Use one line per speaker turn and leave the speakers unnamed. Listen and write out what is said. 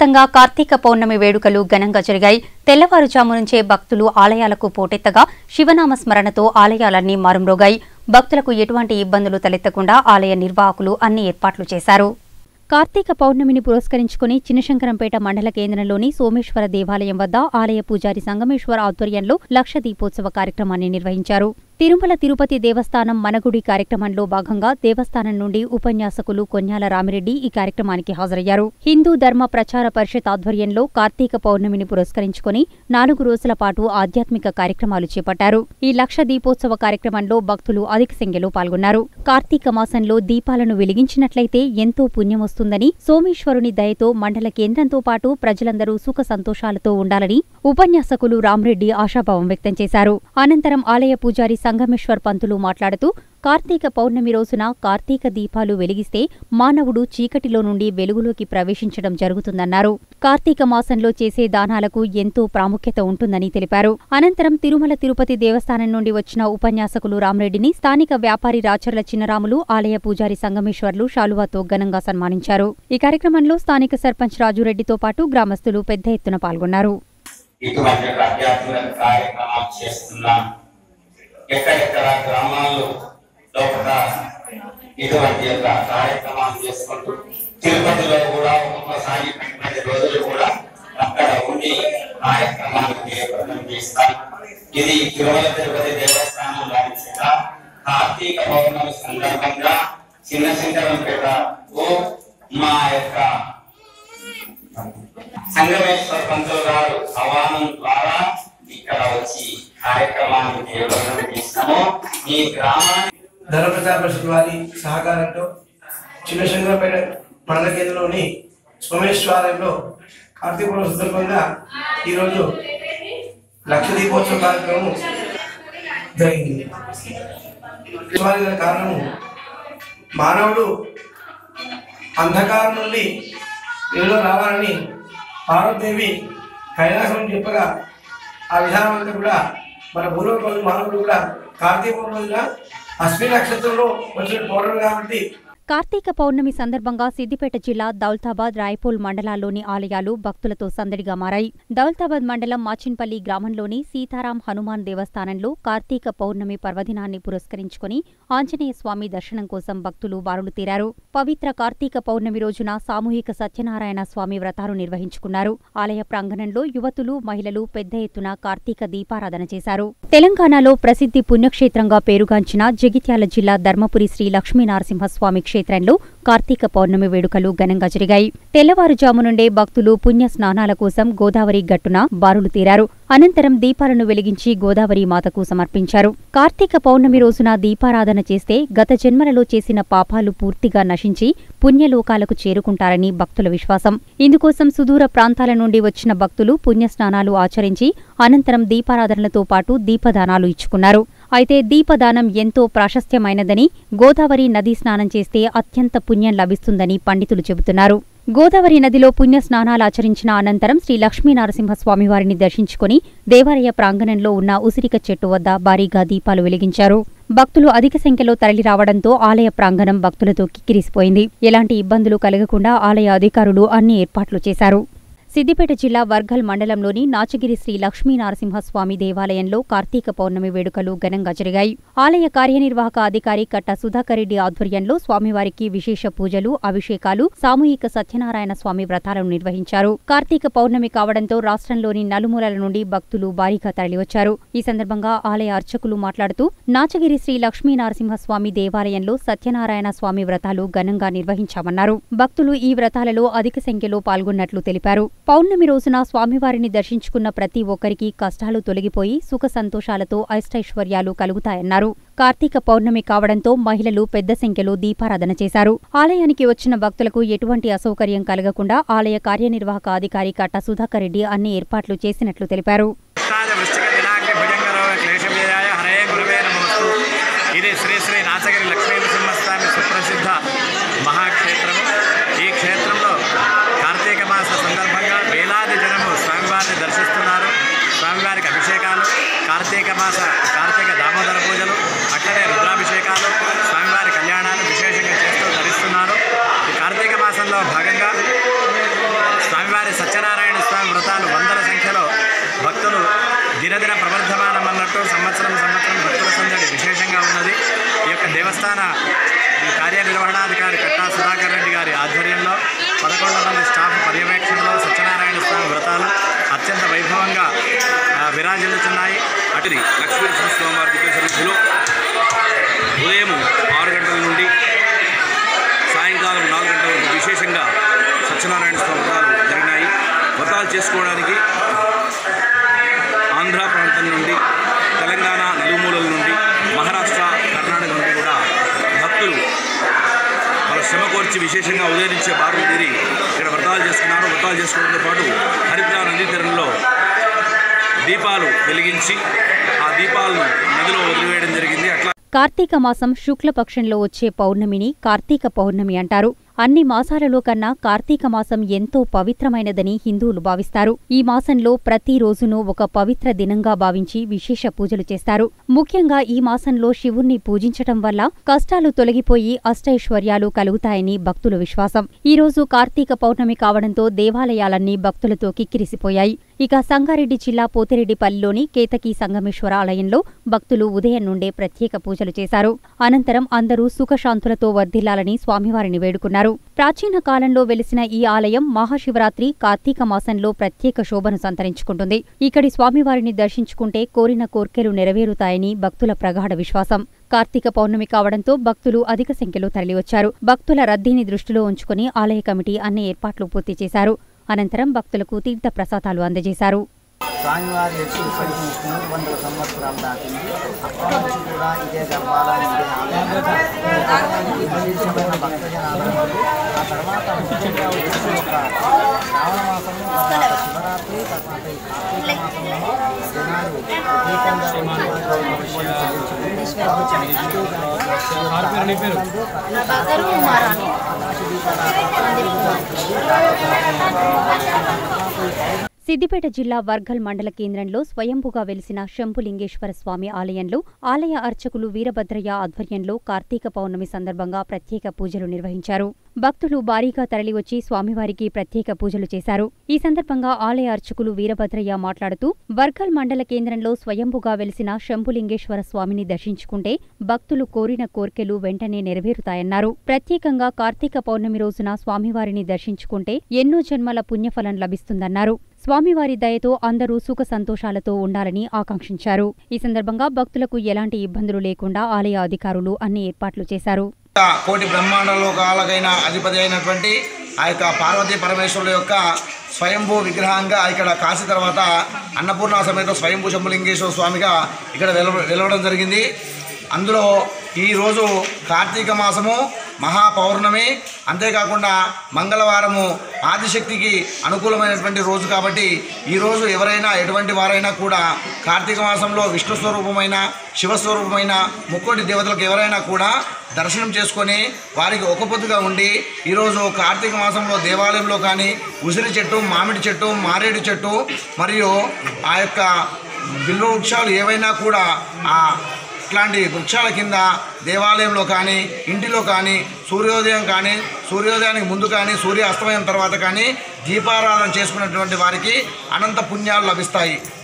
వ్యాప్తంగా కార్తీక పౌర్ణమి వేడుకలు ఘనంగా జరిగాయి తెల్లవారుజాము నుంచే భక్తులు ఆలయాలకు పోటెత్తగా శివనామ స్మరణతో ఆలయాలన్నీ మారుమ్రోగాయి భక్తులకు ఎటువంటి ఇబ్బందులు తలెత్తకుండా ఆలయ నిర్వాహకులు అన్ని ఏర్పాట్లు చేశారు కార్తీక పౌర్ణమిని పురస్కరించుకుని చిన్నశంకరంపేట మండల కేంద్రంలోని సోమేశ్వర దేవాలయం వద్ద ఆలయ పూజారి సంగమేశ్వర ఆధ్వర్యంలో లక్ష దీపోత్సవ కార్యక్రమాన్ని నిర్వహించారు తిరుమల తిరుపతి దేవస్థానం మనగుడి కార్యక్రమంలో భాగంగా దేవస్థానం నుండి ఉపన్యాసకులు కొన్యాల రామిరెడ్డి ఈ కార్యక్రమానికి హాజరయ్యారు హిందూ ధర్మ ప్రచార పరిషత్ ఆధ్వర్యంలో కార్తీక పౌర్ణమిని పురస్కరించుకుని నాలుగు రోజుల పాటు ఆధ్యాత్మిక కార్యక్రమాలు చేపట్టారు ఈ లక్ష దీపోత్సవ కార్యక్రమంలో భక్తులు అధిక సంఖ్యలో పాల్గొన్నారు కార్తీక మాసంలో దీపాలను వెలిగించినట్లయితే ఎంతో పుణ్యం వస్తుందని సోమేశ్వరుని దయతో మండల కేంద్రంతో పాటు ప్రజలందరూ సుఖ సంతోషాలతో ఉండాలని ఉపన్యాసకులు రామ్రెడ్డి ఆశాభావం వ్యక్తం చేశారు అనంతరం ఆలయ పూజారి సంగమేశ్వర్ పంతులు మాట్లాడుతూ కార్తీక పౌర్ణమి రోజున కార్తీక దీపాలు వెలిగిస్తే మానవుడు చీకటిలో నుండి వెలుగులోకి ప్రవేశించడం జరుగుతుందన్నారు కార్తీక మాసంలో చేసే దానాలకు ఎంతో ప్రాముఖ్యత ఉంటుందని తెలిపారు అనంతరం తిరుమల తిరుపతి దేవస్థానం నుండి వచ్చిన ఉపన్యాసకులు రామరెడ్డిని స్థానిక వ్యాపారి రాచర్ల చిన్నరాములు ఆలయ పూజారి సంగమేశ్వర్లు శాలువాతో ఘనంగా సన్మానించారు ఈ కార్యక్రమంలో స్థానిక సర్పంచ్ రాజురెడ్డితో పాటు గ్రామస్తులు పెద్ద ఎత్తున పాల్గొన్నారు
ఇటువంటి యొక్క ఆధ్యాత్మిక కార్యక్రమాలు చేస్తున్నాం ఎక్కడెక్కడ గ్రామాల్లో లోపల ఇటువంటి యొక్క కార్యక్రమాలు చేసుకుంటూ తిరుపతిలో కూడా ఒక్కొక్కసారి పది రోజులు కూడా అక్కడ ఉండి కార్యక్రమాలు జయప్రదం చేస్తాం ఇది తిరుమల తిరుపతి దేవస్థానం లాంచిన కార్తీక పౌర్ణమి సందర్భంగా చిన్న శంకరంపేట ఓ మా యొక్క సంగమేశ్వర పంతులు గారు ఆహ్వానం ద్వారా ఇక్కడ వచ్చి కార్యక్రమాన్ని జయప్రదం చేస్తాము ఈ గ్రామాన్ని
ధర్మప్రచార పరిషత్ వారి సహకారంతో చిన్నశంకరపేట మండల కేంద్రంలోని సోమేశ్వరాలయంలో కార్తీక పౌర్ణమి సందర్భంగా ఈరోజు లక్ష దీపోత్సవ కార్యక్రమం జరిగింది స్వామి గల కారణము మానవుడు అంధకారం నుండి వెలుగులో రావాలని పార్వతీదేవి కైలాసం చెప్పగా ఆ విధానం అంతా కూడా మన పూర్వకులు మానవుడు కూడా కార్తీక పౌర్ణమి రోజున అశ్విని నక్షత్రంలో వచ్చిన పౌర్ణమి కాబట్టి
కార్తీక పౌర్ణమి సందర్భంగా సిద్దిపేట జిల్లా దౌల్తాబాద్ రాయపూల్ మండలాల్లోని ఆలయాలు భక్తులతో సందడిగా మారాయి దౌల్తాబాద్ మండలం మాచిన్పల్లి గ్రామంలోని సీతారాం హనుమాన్ దేవస్థానంలో కార్తీక పౌర్ణమి పర్వదినాన్ని పురస్కరించుకుని ఆంజనేయ స్వామి దర్శనం కోసం భక్తులు బారులు తీరారు పవిత్ర కార్తీక పౌర్ణమి రోజున సామూహిక సత్యనారాయణ స్వామి వ్రతాలు నిర్వహించుకున్నారు ఆలయ ప్రాంగణంలో యువతులు మహిళలు పెద్ద ఎత్తున కార్తీక దీపారాధన చేశారు తెలంగాణలో ప్రసిద్ధి పుణ్యక్షేత్రంగా పేరుగాంచిన జగిత్యాల జిల్లా ధర్మపురి శ్రీ లక్ష్మీనరసింహస్వామి క్షేత్రంలో కార్తీక పౌర్ణమి వేడుకలు ఘనంగా జరిగాయి తెల్లవారుజాము నుండే భక్తులు పుణ్య స్నానాల కోసం గోదావరి గట్టున బారులు తీరారు అనంతరం దీపాలను వెలిగించి గోదావరి మాతకు సమర్పించారు కార్తీక పౌర్ణమి రోజున దీపారాధన చేస్తే గత జన్మలలో చేసిన పాపాలు పూర్తిగా నశించి పుణ్యలోకాలకు చేరుకుంటారని భక్తుల విశ్వాసం ఇందుకోసం సుదూర ప్రాంతాల నుండి వచ్చిన భక్తులు పుణ్యస్నానాలు ఆచరించి అనంతరం దీపారాధనలతో పాటు దీపదానాలు ఇచ్చుకున్నారు అయితే దీపదానం ఎంతో ప్రాశస్త్యమైనదని గోదావరి నదీ స్నానం చేస్తే అత్యంత పుణ్యం లభిస్తుందని పండితులు చెబుతున్నారు గోదావరి నదిలో పుణ్య స్నానాలు ఆచరించిన అనంతరం శ్రీ లక్ష్మీనరసింహస్వామి వారిని దర్శించుకుని దేవాలయ ప్రాంగణంలో ఉన్న ఉసిరిక చెట్టు వద్ద భారీగా దీపాలు వెలిగించారు భక్తులు అధిక సంఖ్యలో తరలిరావడంతో ఆలయ ప్రాంగణం భక్తులతో కిక్కిరిసిపోయింది ఎలాంటి ఇబ్బందులు కలగకుండా ఆలయ అధికారులు అన్ని ఏర్పాట్లు చేశారు సిద్దిపేట జిల్లా వర్గల్ మండలంలోని నాచగిరి శ్రీ లక్ష్మీనరసింహస్వామి దేవాలయంలో కార్తీక పౌర్ణమి వేడుకలు ఘనంగా జరిగాయి ఆలయ కార్యనిర్వాహక అధికారి కట్ట సుధాకర్ రెడ్డి ఆధ్వర్యంలో స్వామివారికి విశేష పూజలు అభిషేకాలు సామూహిక సత్యనారాయణ స్వామి వ్రతాలను నిర్వహించారు కార్తీక పౌర్ణమి కావడంతో రాష్ట్రంలోని నలుమూలల నుండి భక్తులు భారీగా తరలివచ్చారు ఈ సందర్భంగా ఆలయ అర్చకులు మాట్లాడుతూ నాచగిరి శ్రీ లక్ష్మీనరసింహస్వామి దేవాలయంలో సత్యనారాయణ స్వామి వ్రతాలు ఘనంగా నిర్వహించామన్నారు భక్తులు ఈ వ్రతాలలో అధిక సంఖ్యలో పాల్గొన్నట్లు తెలిపారు పౌర్ణమి రోజున స్వామివారిని దర్శించుకున్న ప్రతి ఒక్కరికి కష్టాలు తొలగిపోయి సుఖ సంతోషాలతో అష్టైశ్వర్యాలు కలుగుతాయన్నారు కార్తీక పౌర్ణమి కావడంతో మహిళలు పెద్ద సంఖ్యలో దీపారాధన చేశారు ఆలయానికి వచ్చిన భక్తులకు ఎటువంటి అసౌకర్యం కలగకుండా ఆలయ కార్యనిర్వాహక అధికారి కట్ట సుధాకర్ రెడ్డి అన్ని ఏర్పాట్లు చేసినట్లు తెలిపారు
ఉత్తాజ వృశ్చిక దినాగ్ని భుజంగరో క్లేశభేదాయ హరే గురువే నమోస్తు ఇది శ్రీ శ్రీ నాచగిరి లక్ష్మీ నరసింహస్వామి సుప్రసిద్ధ మహాక్షేత్రము ఈ క్షేత్రంలో కార్తీక మాస సందర్భంగా వేలాది జనము స్వామివారిని దర్శిస్తున్నారు స్వామివారికి అభిషేకాలు కార్తీక మాస కార్తీక దామోదర పూజలు అట్లనే రుద్రాభిషేకాలు స్వామివారి కళ్యాణాలు విశేషంగా చేస్తూ ధరిస్తున్నారు ఈ కార్తీక మాసంలో భాగంగా స్వామివారి దినదిన ప్రవర్ధమానం అన్నట్టు సంవత్సరం సంవత్సరం భక్తుల సందడి విశేషంగా ఉన్నది ఈ యొక్క దేవస్థాన ఈ కార్యనిర్వహణాధికారి కట్టా సుధాకర్ రెడ్డి గారి ఆధ్వర్యంలో పదకొండు మంది స్టాఫ్ పర్యవేక్షణలో సత్యనారాయణ స్వామి వ్రతాలు అత్యంత వైభవంగా ఆ, విరాజిల్లుతున్నాయి
అటుది లక్ష్మీ నరసింహస్వామివారి దివ్య సన్నిధిలో ఉదయం ఆరు గంటల నుండి సాయంకాలం నాలుగు గంటల వరకు విశేషంగా సత్యనారాయణ స్వామి వ్రతాలు జరిగినాయి వ్రతాలు చేసుకోవడానికి ఆంధ్ర ప్రాంతం నుండి తెలంగాణ నలుమూలల నుండి మహారాష్ట్ర కర్ణాటక నుండి కూడా భక్తులు వాళ్ళ శ్రమ కోర్చి విశేషంగా ఉదయించే బారులు తీరి ఇక్కడ వ్రతాలు చేసుకున్నారు వ్రతాలు చేసుకోవడంతో పాటు హరిద్రా నదీ తీరంలో దీపాలు వెలిగించి ఆ దీపాలను నదిలో వదిలివేయడం జరిగింది అట్లా
కార్తీక మాసం శుక్లపక్షంలో వచ్చే పౌర్ణమిని కార్తీక పౌర్ణమి అంటారు అన్ని మాసాలలో కన్నా కార్తీక మాసం ఎంతో పవిత్రమైనదని హిందువులు భావిస్తారు ఈ మాసంలో ప్రతి రోజును ఒక పవిత్ర దినంగా భావించి విశేష పూజలు చేస్తారు ముఖ్యంగా ఈ మాసంలో శివుణ్ణి పూజించటం వల్ల కష్టాలు తొలగిపోయి అష్టైశ్వర్యాలు కలుగుతాయని భక్తుల విశ్వాసం ఈ రోజు కార్తీక పౌర్ణమి కావడంతో దేవాలయాలన్నీ భక్తులతో కిక్కిరిసిపోయాయి ఇక సంగారెడ్డి జిల్లా పోతిరెడ్డిపల్లిలోని కేతకి సంగమేశ్వర ఆలయంలో భక్తులు ఉదయం నుండే ప్రత్యేక పూజలు చేశారు అనంతరం అందరూ సుఖశాంతులతో వర్ధిల్లాలని స్వామివారిని వేడుకున్నారు ప్రాచీన కాలంలో వెలిసిన ఈ ఆలయం మహాశివరాత్రి కార్తీక మాసంలో ప్రత్యేక శోభను సంతరించుకుంటుంది ఇక్కడి స్వామివారిని దర్శించుకుంటే కోరిన కోర్కెలు నెరవేరుతాయని భక్తుల ప్రగాఢ విశ్వాసం కార్తీక పౌర్ణమి కావడంతో భక్తులు అధిక సంఖ్యలో తరలివచ్చారు భక్తుల రద్దీని దృష్టిలో ఉంచుకుని ఆలయ కమిటీ అన్ని ఏర్పాట్లు పూర్తి చేశారు అనంతరం భక్తులకు తీర్థ ప్రసాదాలు అందజేశారు
స్వామివారి వచ్చి ఇప్పటికి మూడు వందల సంవత్సరాలు దాటింది అప్పటి నుంచి కూడా ఇదే గర్భాలయం ఇదే ఆలయం విశేషమైన భక్తజనాలు ఆ తర్వాత ముఖ్యంగా వచ్చేసి ఒక శ్రావణ మాసము తర్వాత శివరాత్రి తర్వాత ఈ కార్తీక మాసంలో జనాలు ప్రత్యేకంగా
సిద్దిపేట జిల్లా వర్గల్ మండల కేంద్రంలో స్వయంభుగా వెలిసిన శంభులింగేశ్వర స్వామి ఆలయంలో ఆలయ అర్చకులు వీరభద్రయ్య ఆధ్వర్యంలో కార్తీక పౌర్ణమి సందర్భంగా ప్రత్యేక పూజలు నిర్వహించారు భక్తులు భారీగా తరలివచ్చి స్వామివారికి ప్రత్యేక పూజలు చేశారు ఈ సందర్భంగా ఆలయ అర్చకులు వీరభద్రయ్య మాట్లాడుతూ వర్గల్ మండల కేంద్రంలో స్వయంభుగా వెలిసిన శంభులింగేశ్వర స్వామిని దర్శించుకుంటే భక్తులు కోరిన కోర్కెలు వెంటనే నెరవేరుతాయన్నారు ప్రత్యేకంగా కార్తీక పౌర్ణమి రోజున స్వామివారిని దర్శించుకుంటే ఎన్నో జన్మల పుణ్యఫలం లభిస్తుందన్నారు స్వామివారి దయతో అందరూ సుఖ సంతోషాలతో ఉండాలని ఆకాంక్షించారు ఈ సందర్భంగా భక్తులకు ఎలాంటి ఇబ్బందులు లేకుండా ఆలయ అధికారులు అన్ని ఏర్పాట్లు చేశారు
కోటి బ్రహ్మాండ లోకాలకైన అధిపతి అయినటువంటి ఆ యొక్క పార్వతీ పరమేశ్వరుల యొక్క స్వయంభూ విగ్రహంగా ఇక్కడ కాశీ తర్వాత అన్నపూర్ణ సమేత స్వయంభూ శంభులింగేశ్వర స్వామిగా ఇక్కడ వెలవ వెలవడం జరిగింది అందులో ఈరోజు కార్తీక మాసము మహా పౌర్ణమి అంతేకాకుండా మంగళవారము ఆదిశక్తికి అనుకూలమైనటువంటి రోజు కాబట్టి ఈరోజు ఎవరైనా ఎటువంటి వారైనా కూడా కార్తీక మాసంలో విష్ణు స్వరూపమైన శివస్వరూపమైన ముక్కోటి దేవతలకు ఎవరైనా కూడా దర్శనం చేసుకొని వారికి ఒక పొద్దుగా ఉండి ఈరోజు కార్తీక మాసంలో దేవాలయంలో కానీ ఉసిరి చెట్టు మామిడి చెట్టు మారేడు చెట్టు మరియు ఆ యొక్క బిల్వ వృక్షాలు ఏవైనా కూడా ఆ ఇట్లాంటి వృక్షాల కింద దేవాలయంలో కానీ ఇంటిలో కానీ సూర్యోదయం కానీ సూర్యోదయానికి ముందు కానీ సూర్య అస్తమయం తర్వాత కానీ దీపారాధన చేసుకున్నటువంటి వారికి అనంత పుణ్యాలు లభిస్తాయి